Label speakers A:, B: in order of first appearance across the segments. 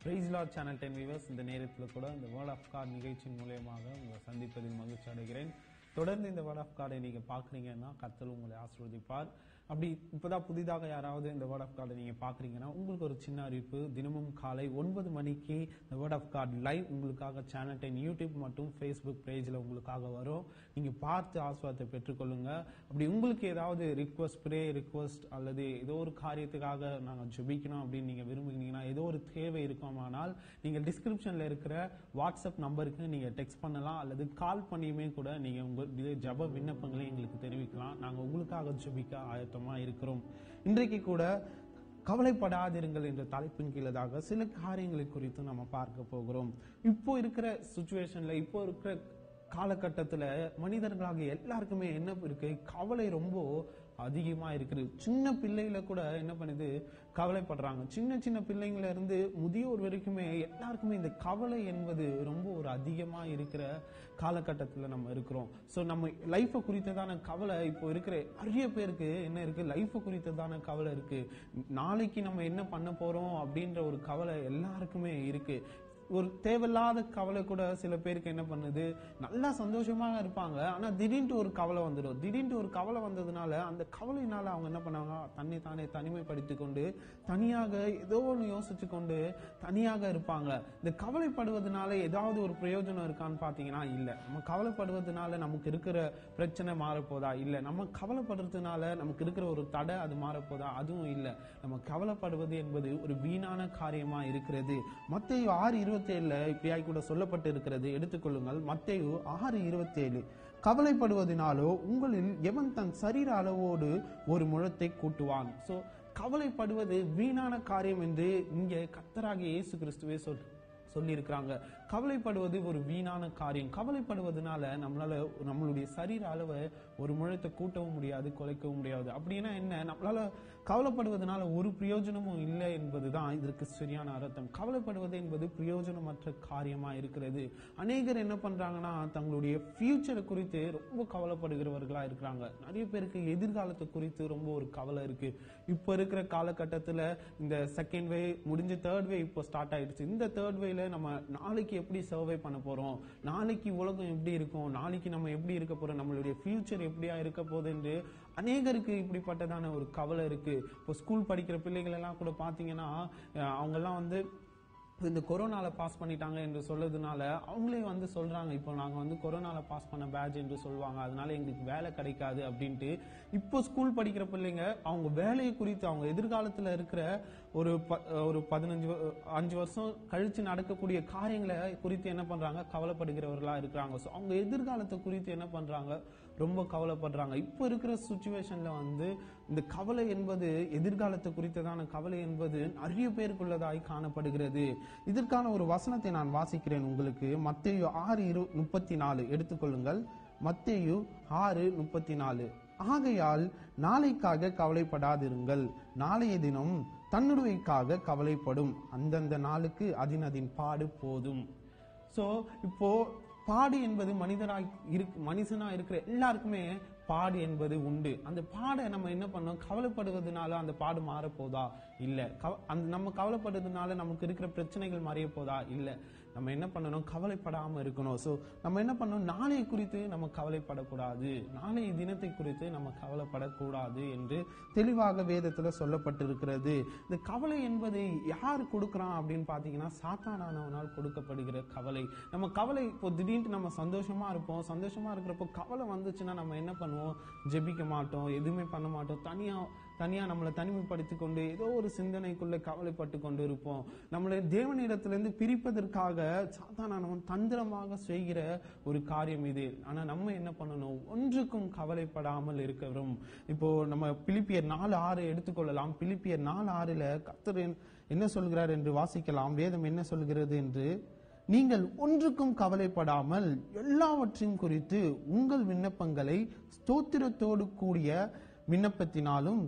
A: price lord channel ten viewers இந்த நேரத்தில் கூட இந்த வேர்ட் ஆஃப் கார்டு நிகழ்ச்சியின் மூலியமாக உங்களை சந்திப்பதில் மகிழ்ச்சி அடைகிறேன் தொடர்ந்து இந்த வேர்ட் ஆஃப் கார்டை நீங்க பாக்குறீங்கன்னா கர்த்தர் உங்களை ஆசீர்வதிப்பார் அப்படி இப்பதான் புதிதாக யாராவது இந்த வேர்ட் ஆஃப் கார்டை நீங்க பாக்குறீங்கன்னா உங்களுக்கு ஒரு சின்ன அறிவிப்பு தினமும் காலை ஒன்பது மணிக்கு இந்த வேர்ட் ஆஃப் கார்டு லைவ் உங்களுக்காக சேனல் டென் யூடியூப் மற்றும் ஃபேஸ்புக் பேஜ்ல உங்களுக்காக வரும் நீங்க பார்த்து ஆசீர்வாதத்தை பெற்றுக்கொள்ளுங்க அப்படி உங்களுக்கு ஏதாவது ரிக்வஸ்ட் ப்ரே ரிக்வஸ்ட் அல்லது ஏதோ ஒரு காரியத்துக்காக நாங்க ஜெபிக்கணும் அப்படின்னு நீங்க விரும்புகிறீங்கன்னா ஏதோ ஒரு தேவை இருக்குமானால் நீங்க டிஸ்கிரிப்ஷன்ல இருக்கிற வாட்ஸ்அப் நம்பருக்கு நீங்க டெக்ஸ்ட் பண்ணலாம் அல்லது கால் பண்ணியுமே கூட நீங்க உங்க ஜப விண்ணப்பங்களை எங்களுக்கு தெரிவிக்கலாம் நாங்க உங்களுக்காக ஜெபிக்க ஆயத்தமா இருக்கிறோம் இன்றைக்கு கூட கவலைப்படாதிருங்கள் என்ற தலைப்பின் கீழதாக சில காரியங்களை குறித்து நம்ம பார்க்க போகிறோம் இப்போ இருக்கிற சுச்சுவேஷன்ல இப்போ இருக்கிற காலகட்டத்துல மனிதர்களாக எல்லாருக்குமே என்ன இருக்கு கவலை ரொம்ப அதிகமா இருக்குது சின்ன பிள்ளைகள கூட என்ன பண்ணுது கவலைப்படுறாங்க சின்ன சின்ன பிள்ளைங்கள இருந்து முதியோர் வரைக்குமே எல்லாருக்குமே இந்த கவலை என்பது ரொம்ப ஒரு அதிகமா இருக்கிற காலகட்டத்துல நம்ம இருக்கிறோம் சோ நம்ம லைஃப குறித்ததான கவலை இப்போ இருக்கிற நிறைய பேருக்கு என்ன இருக்கு லைஃப குறித்ததான கவலை இருக்கு நாளைக்கு நம்ம என்ன பண்ண போறோம் அப்படின்ற ஒரு கவலை எல்லாருக்குமே இருக்கு ஒரு தேவையில்லாத கவலை கூட சில பேருக்கு என்ன பண்ணுது நல்லா சந்தோஷமா இருப்பாங்க ஆனா திடீர்னு ஒரு கவலை வந்துடும் திடீர்னு ஒரு கவலை வந்ததுனால அந்த கவலையினால அவங்க என்ன பண்ணாங்க தன்னை தானே தனிமைப்படுத்தி கொண்டு தனியாக ஏதோ ஒன்று யோசிச்சு கொண்டு தனியாக இருப்பாங்க இந்த கவலைப்படுவதனால ஏதாவது ஒரு பிரயோஜனம் இருக்கான்னு பாத்தீங்கன்னா இல்ல நம்ம கவலைப்படுவதனால நமக்கு இருக்கிற பிரச்சனை மாறப்போதா இல்ல நம்ம கவலைப்படுறதுனால நமக்கு இருக்கிற ஒரு தடை அது மாறப்போதா அதுவும் இல்ல நம்ம கவலைப்படுவது என்பது ஒரு வீணான காரியமா இருக்கிறது மத்திய ஆறு இருபத்தி ஏழுல இப்படியாய் கூட சொல்லப்பட்டு இருக்கிறது எடுத்துக்கொள்ளுங்கள் மத்தேயு ஆறு இருபத்தி ஏழு கவலைப்படுவதனாலோ உங்களில் எவன் தன் சரீர அளவோடு ஒரு முழத்தை கூட்டுவான் சோ கவலைப்படுவது வீணான காரியம் என்று இங்கே கத்தராகிய இயேசு கிறிஸ்துவே சொல் சொல்லி இருக்கிறாங்க கவலைப்படுவது ஒரு வீணான காரியம் கவலைப்படுவதனால நம்மளால நம்மளுடைய சரீர அளவை ஒரு முழத்தை கூட்டவும் முடியாது குலைக்கவும் முடியாது அப்படின்னா என்ன நம்மளால கவலைப்படுவதனால ஒரு பிரயோஜனமும் இல்லை என்பதுதான் இதற்கு சரியான அர்த்தம் கவலைப்படுவது என்பது பிரயோஜனமற்ற காரியமா இருக்கிறது அநேகர் என்ன பண்றாங்கன்னா தங்களுடைய ஃபியூச்சரை குறித்து ரொம்ப கவலைப்படுகிறவர்களா இருக்கிறாங்க நிறைய பேருக்கு எதிர்காலத்தை குறித்து ரொம்ப ஒரு கவலை இருக்கு இப்ப இருக்கிற காலகட்டத்துல இந்த செகண்ட் வே முடிஞ்ச தேர்ட் வே இப்போ ஸ்டார்ட் ஆயிடுச்சு இந்த தேர்ட் வேல நம்ம நாளைக்கு எப்படி சர்வை பண்ண போறோம் நாளைக்கு உலகம் எப்படி இருக்கும் நாளைக்கு நம்ம எப்படி இருக்க போறோம் நம்மளுடைய ஃபியூச்சர் எப்படியா இருக்க போகுது என்று அநேகருக்கு இப்படிப்பட்டதான ஒரு கவலை இருக்கு இப்போ ஸ்கூல் படிக்கிற பிள்ளைகள் எல்லாம் கூட பாத்தீங்கன்னா அவங்க எல்லாம் வந்து இந்த கொரோனால பாஸ் பண்ணிட்டாங்க என்று சொல்றதுனால அவங்களே வந்து சொல்றாங்க இப்போ நாங்க வந்து கொரோனால பாஸ் பண்ண பேட்ச் என்று சொல்லுவாங்க அதனால எங்களுக்கு வேலை கிடைக்காது அப்படின்ட்டு இப்போ ஸ்கூல் படிக்கிற பிள்ளைங்க அவங்க வேலையை குறித்து அவங்க எதிர்காலத்துல இருக்கிற ஒரு ஒரு பதினஞ்சு அஞ்சு வருஷம் கழிச்சு நடக்கக்கூடிய காரியங்களை குறித்து என்ன பண்றாங்க கவலைப்படுகிறவர்களா இருக்கிறாங்க ஸோ அவங்க எதிர்காலத்தை குறித்து என்ன பண்றாங்க ரொம்ப கவலைப்படுறாங்க இப்போ இருக்கிற சுச்சுவேஷன்ல வந்து இந்த கவலை என்பது எதிர்காலத்தை குறித்ததான கவலை என்பது நிறைய பேருக்குள்ளதாய் காணப்படுகிறது இதற்கான ஒரு வசனத்தை நான் வாசிக்கிறேன் உங்களுக்கு மத்தேயு ஆறு இரு முப்பத்தி நாலு எடுத்துக்கொள்ளுங்கள் மத்தேயு ஆறு முப்பத்தி நாலு ஆகையால் நாளைக்காக கவலைப்படாதிருங்கள் நாளைய தினம் தன்னுடையக்காக கவலைப்படும் அந்தந்த நாளுக்கு அதின் அதின் பாடு போதும் சோ இப்போ பாடு என்பது மனிதராய் இருக்கு மனுஷனா இருக்கிற எல்லாருக்குமே பாடு என்பது உண்டு அந்த பாடை நம்ம என்ன பண்ணோம் கவலைப்படுவதனால அந்த பாடு மாறப்போதா இல்ல அந்த நம்ம கவலைப்படுறதுனால நமக்கு இருக்கிற பிரச்சனைகள் மறைய போதா இல்ல நம்ம என்ன பண்ணணும் கவலைப்படாம இருக்கணும் சோ நம்ம என்ன பண்ணணும் நாளைய குறித்து நம்ம கவலைப்படக்கூடாது நாளைய தினத்தை குறித்து நம்ம கவலைப்படக்கூடாது என்று தெளிவாக வேதத்துல சொல்லப்பட்டிருக்கிறது இந்த கவலை என்பது யார் கொடுக்கறான் அப்படின்னு பாத்தீங்கன்னா சாத்தானானவனால் கொடுக்கப்படுகிற கவலை நம்ம கவலை இப்போ திடீர்னு நம்ம சந்தோஷமா இருப்போம் சந்தோஷமா இருக்கிறப்போ கவலை வந்துச்சுன்னா நம்ம என்ன பண்ணுவோம் ஜெபிக்க மாட்டோம் எதுவுமே பண்ண மாட்டோம் தனியா தனியா நம்மளை தனிமைப்படுத்தி கொண்டு ஏதோ ஒரு சிந்தனைக்குள்ள கவலைப்பட்டு கொண்டு இருப்போம் நம்மளை தேவனிடத்திலிருந்து பிரிப்பதற்காக சாத்தானவன் தந்திரமாக செய்கிற ஒரு காரியம் இது ஆனா நம்ம என்ன பண்ணணும் ஒன்றுக்கும் கவலைப்படாமல் இருக்கிறோம் இப்போ நம்ம பிலிப்பியர் நாலு ஆறு எடுத்துக்கொள்ளலாம் பிலிப்பியர் நாலு ஆறுல கத்தர் என்ன சொல்கிறார் என்று வாசிக்கலாம் வேதம் என்ன சொல்கிறது என்று நீங்கள் ஒன்றுக்கும் கவலைப்படாமல் எல்லாவற்றையும் குறித்து உங்கள் விண்ணப்பங்களை ஸ்தோத்திரத்தோடு கூடிய விண்ணப்பத்தினாலும்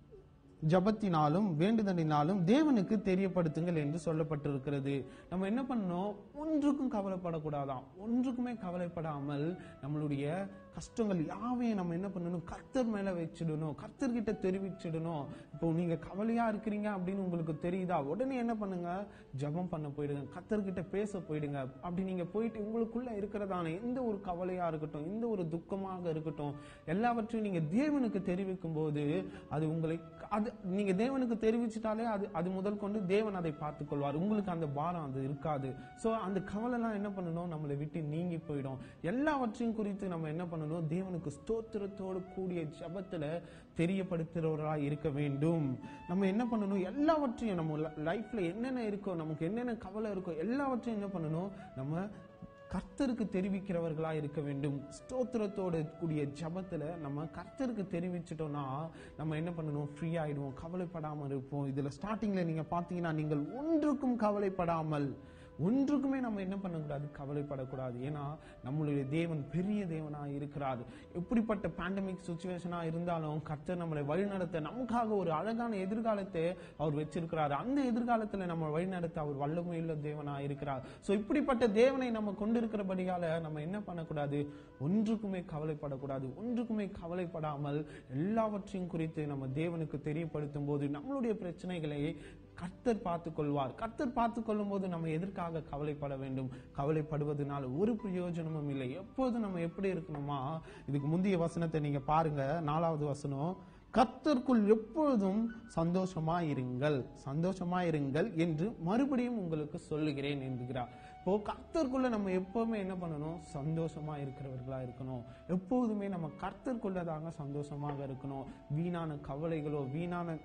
A: ஜபத்தினாலும் வேண்டுதலினாலும் தேவனுக்கு தெரியப்படுத்துங்கள் என்று சொல்லப்பட்டிருக்கிறது நம்ம என்ன பண்ணணும் ஒன்றுக்கும் கவலைப்படக்கூடாதாம் ஒன்றுக்குமே கவலைப்படாமல் நம்மளுடைய கஷ்டங்கள் யாவையும் நம்ம என்ன பண்ணணும் கர்த்தர் மேல வச்சிடணும் கர்த்தர்கிட்ட தெரிவிச்சிடணும் இப்போ நீங்க கவலையா இருக்கிறீங்க அப்படின்னு உங்களுக்கு தெரியுதா உடனே என்ன பண்ணுங்க ஜெபம் பண்ண போயிடுங்க கர்த்தர்கிட்ட பேச போயிடுங்க அப்படி நீங்க போயிட்டு உங்களுக்குள்ள இருக்கிறதான எந்த ஒரு கவலையா இருக்கட்டும் எந்த ஒரு துக்கமாக இருக்கட்டும் எல்லாவற்றையும் நீங்க தேவனுக்கு தெரிவிக்கும் போது அது உங்களை அது நீங்க தேவனுக்கு தெரிவிச்சிட்டாலே அது அது முதல் கொண்டு தேவன் அதை பார்த்துக் கொள்வார் உங்களுக்கு அந்த பாரம் அது இருக்காது சோ அந்த கவலைலாம் என்ன பண்ணணும் நம்மளை விட்டு நீங்கி போயிடும் எல்லாவற்றையும் குறித்து நம்ம என்ன பண்ணணும் தேவனுக்கு ஸ்தோத்திரத்தோடு கூடிய ஜபத்துல தெரியப்படுத்துறவர்களா இருக்க வேண்டும் நம்ம என்ன பண்ணணும் எல்லாவற்றையும் நம்ம லைஃப்ல என்னென்ன இருக்கோ நமக்கு என்னென்ன கவலை இருக்கோ எல்லாவற்றையும் என்ன பண்ணணும் நம்ம கர்த்தருக்கு தெரிவிக்கிறவர்களா இருக்க வேண்டும் ஸ்தோத்திரத்தோட கூடிய ஜபத்துல நம்ம கர்த்தருக்கு தெரிவிச்சிட்டோம்னா நம்ம என்ன பண்ணணும் ஃப்ரீ ஆயிடுவோம் கவலைப்படாம இருப்போம் இதுல ஸ்டார்டிங்ல நீங்க பாத்தீங்கன்னா நீங்கள் ஒன்றுக்கும் கவலைப்படாமல் ஒன்றுக்குமே நம்ம என்ன பண்ணக்கூடாது கவலைப்படக்கூடாது ஏன்னா நம்மளுடைய தேவன் பெரிய தேவனா இருக்கிறார் எப்படிப்பட்ட பேண்டமிக் சுச்சுவேஷனா இருந்தாலும் கர்த்தர் நம்மளை வழிநடத்த நமக்காக ஒரு அழகான எதிர்காலத்தை அவர் வச்சிருக்கிறார் அந்த எதிர்காலத்துல நம்ம வழிநடத்த அவர் வல்லமையுள்ள தேவனா இருக்கிறார் சோ இப்படிப்பட்ட தேவனை நம்ம கொண்டிருக்கிறபடியால நம்ம என்ன பண்ணக்கூடாது ஒன்றுக்குமே கவலைப்படக்கூடாது ஒன்றுக்குமே கவலைப்படாமல் எல்லாவற்றையும் குறித்து நம்ம தேவனுக்கு தெரியப்படுத்தும் போது நம்மளுடைய பிரச்சனைகளை கர்த்தர் பார்த்துக் கொள்வார் கர்த்தர் பார்த்துக் கொள்ளும் போது நம்ம எதற்காக கவலைப்பட வேண்டும் கவலைப்படுவதனால ஒரு பிரயோஜனமும் இல்லை எப்போது நம்ம எப்படி இருக்கணுமா இதுக்கு முந்தைய வசனத்தை நீங்க பாருங்க நாலாவது வசனம் கர்த்தருக்குள் எப்பொழுதும் சந்தோஷமா இருங்கள் சந்தோஷமா இருங்கள் என்று மறுபடியும் உங்களுக்கு சொல்லுகிறேன் என்கிறார் இப்போ கர்த்தருக்குள்ள நம்ம எப்பவுமே என்ன பண்ணணும் சந்தோஷமா இருக்கிறவர்களா இருக்கணும் எப்போதுமே நம்ம கர்த்தருக்குள்ளதாங்க சந்தோஷமாக இருக்கணும் வீணான கவலைகளோ வீணான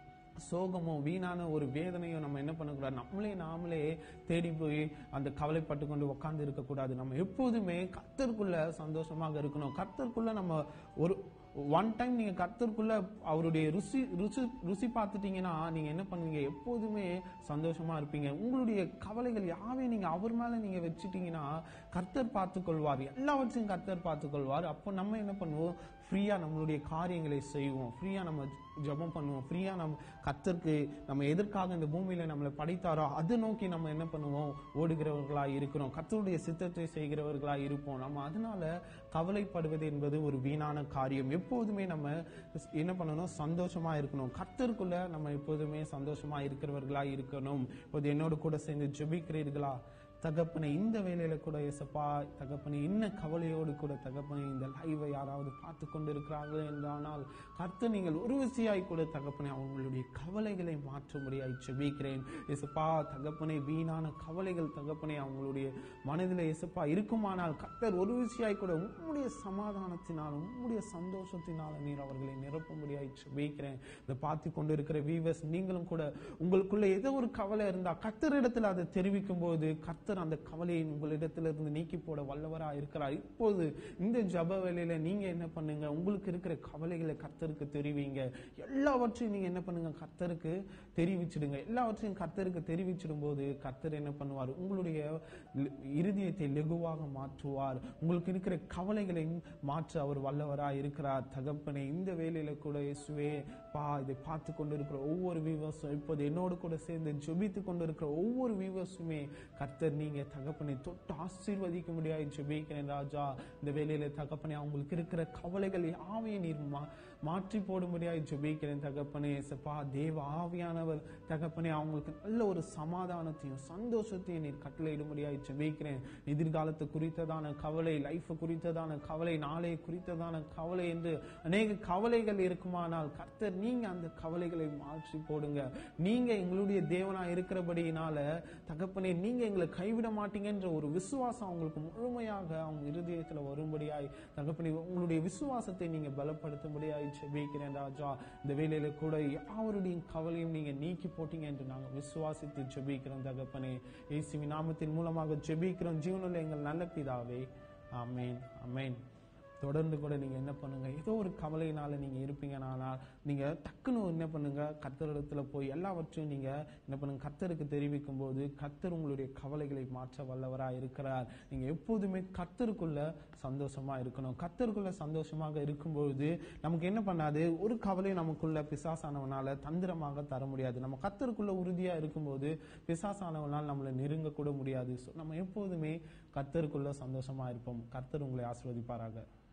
A: சோகமோ வீணான ஒரு வேதனையோ நம்ம என்ன பண்ணக்கூடாது நம்மளே நாமளே தேடி போய் அந்த கவலைப்பட்டு கொண்டு உட்கார்ந்து இருக்கக்கூடாது நம்ம எப்போதுமே கர்த்தருக்குள்ள சந்தோஷமாக இருக்கணும் கர்த்தருக்குள்ள நம்ம ஒரு ஒன் டைம் நீங்க கர்த்தருக்குள்ள அவருடைய ருசி ருசி ருசி பார்த்துட்டீங்கன்னா நீங்க என்ன பண்ணுவீங்க எப்போதுமே சந்தோஷமா இருப்பீங்க உங்களுடைய கவலைகள் யாவையும் நீங்க அவர் மேல நீங்க வச்சுட்டீங்கன்னா கர்த்தர் பார்த்துக் கொள்வார் எல்லாவற்றையும் கர்த்தர் பார்த்துக் கொள்வார் அப்போ நம்ம என்ன பண்ணுவோம் ஃப்ரீயா நம்மளுடைய காரியங்களை செய்வோம் ஃப்ரீயா நம்ம ஜெபம் பண்ணுவோம் ஃப்ரீயா நம்ம கர்த்தருக்கு நம்ம எதற்காக இந்த பூமியில நம்மளை படைத்தாரோ அதை நோக்கி நம்ம என்ன பண்ணுவோம் ஓடுகிறவர்களா இருக்கிறோம் கர்த்தருடைய சித்தத்தை செய்கிறவர்களா இருப்போம் நம்ம அதனால கவலைப்படுவது என்பது ஒரு வீணான காரியம் எப்போதுமே நம்ம என்ன பண்ணணும் சந்தோஷமா இருக்கணும் கர்த்தருக்குள்ள நம்ம எப்போதுமே சந்தோஷமா இருக்கிறவர்களா இருக்கணும் இப்போது என்னோட கூட சேர்ந்து ஜெபிக்கிறீர்களா தகப்பனை இந்த வேலையில கூட எசப்பா தகப்பனை என்ன கவலையோடு கூட தகப்பனை இந்த லைவை யாராவது பார்த்து கொண்டிருக்கிறார்கள் என்றானால் கர்த்தர் நீங்கள் ஒரு விசையாய் கூட தகப்பனை அவங்களுடைய கவலைகளை மாற்றும்படியாய் செபிக்கிறேன் எசப்பா தகப்பனை வீணான கவலைகள் தகப்பனை அவங்களுடைய மனதில் எசப்பா இருக்குமானால் கர்த்தர் ஒரு விசையாய் கூட உம்முடைய சமாதானத்தினாலும் உம்முடைய சந்தோஷத்தினாலும் நீர் அவர்களை நிரப்பும்படியாய் செபிக்கிறேன் இதை பார்த்து கொண்டிருக்கிற வீவர்ஸ் நீங்களும் கூட உங்களுக்குள்ள ஏதோ ஒரு கவலை இருந்தா கர்த்தரிடத்தில் அதை தெரிவிக்கும் போது கர்த்தர் அந்த கவலையை உங்களிடத்திலிருந்து நீக்கி போட வல்லவரா இருக்கிறார் இப்போது இந்த ஜப வேலையில நீங்க என்ன பண்ணுங்க உங்களுக்கு இருக்கிற கவலைகளை கர்த்தருக்கு தெரிவிங்க எல்லாவற்றையும் நீங்க என்ன பண்ணுங்க கர்த்தருக்கு தெரிவிச்சிடுங்க எல்லாவற்றையும் கர்த்தருக்கு தெரிவிச்சிடும் போது கர்த்தர் என்ன பண்ணுவார் உங்களுடைய லி- இருதயத்தை லெகுவாக மாற்றுவார் உங்களுக்கு இருக்கிற கவலைகளை மாற்ற அவர் வல்லவரா இருக்கிறார் தகப்பனே இந்த வேலையில கூட இயேசுவே பா இதை பார்த்து கொண்டிருக்கிற ஒவ்வொரு வியூவர்ஸும் இப்போது என்னோடு கூட சேர்ந்து ஜெபித்து கொண்டிருக்கிற ஒவ்வொரு வியூவர்ஸுமே கர்த்தர் நீங்க தகப்பனை தொட்டு ஆசீர்வதிக்க முடியாது ஜெபிக்கிறேன் ராஜா இந்த வேலையில தகப்பனே அவங்களுக்கு இருக்கிற கவலைகள் யாவையும் நீர் மா- மாற்றி போடும்படியாய் ஜெபிக்கிறேன் தகப்பனே சப்பா தேவ ஆவியானவர் தகப்பனே அவங்களுக்கு நல்ல ஒரு சமாதானத்தையும் சந்தோஷத்தையும் நீர் கட்டளையிடும்படியாய் ஜெபிக்கிறேன் எதிர்காலத்தை குறித்ததான கவலை லைஃப் குறித்ததான கவலை நாளை குறித்ததான கவலை என்று அநேக கவலைகள் இருக்குமானால் கர்த்தர் நீங்க அந்த கவலைகளை மாற்றி போடுங்க நீங்க எங்களுடைய தேவனா இருக்கிறபடியினால தகப்பனே நீங்க எங்களை கைவிட மாட்டீங்கன்ற ஒரு விசுவாசம் அவங்களுக்கு முழுமையாக அவங்க இருதயத்துல வரும்படியாய் தகப்பனே உங்களுடைய விசுவாசத்தை நீங்க பலப்படுத்தும்படியாய் ஜெபிக்கிறேன் ராஜா இந்த வேலையில கூட யாவருடைய கவலையும் நீங்க நீக்கி போட்டீங்க என்று நாங்க விசுவாசித்து ஜெபிக்கிறோம் தகப்பனே இயேசுவின் நாமத்தின் மூலமாக ஜெபிக்கிறோம் ஜீவனுள்ள எங்கள் நல்ல பிதாவே ஆமென் ஆமென் தொடர்ந்து கூட நீங்க என்ன பண்ணுங்க ஏதோ ஒரு கவலையினால நீங்க இருப்பீங்கனானால் நீங்க டக்குன்னு என்ன பண்ணுங்க கர்த்தரிடத்துல போய் எல்லாவற்றையும் நீங்க என்ன பண்ணுங்க கர்த்தருக்கு தெரிவிக்கும் போது கர்த்தர் உங்களுடைய கவலைகளை மாற்ற வல்லவரா இருக்கிறார் நீங்க எப்போதுமே கர்த்தருக்குள்ள சந்தோஷமா இருக்கணும் கர்த்தருக்குள்ள சந்தோஷமாக இருக்கும்பொழுது நமக்கு என்ன பண்ணாது ஒரு கவலை நமக்குள்ள பிசாசானவனால தந்திரமாக தர முடியாது நம்ம கர்த்தருக்குள்ள உறுதியா இருக்கும்போது பிசாசானவனால் நம்மளை நெருங்க கூட முடியாது So, நம்ம எப்போதுமே கர்த்தருக்குள்ள சந்தோஷமா இருப்போம் கர்த்தர் உங்களை ஆசீர்வதிப்பாராக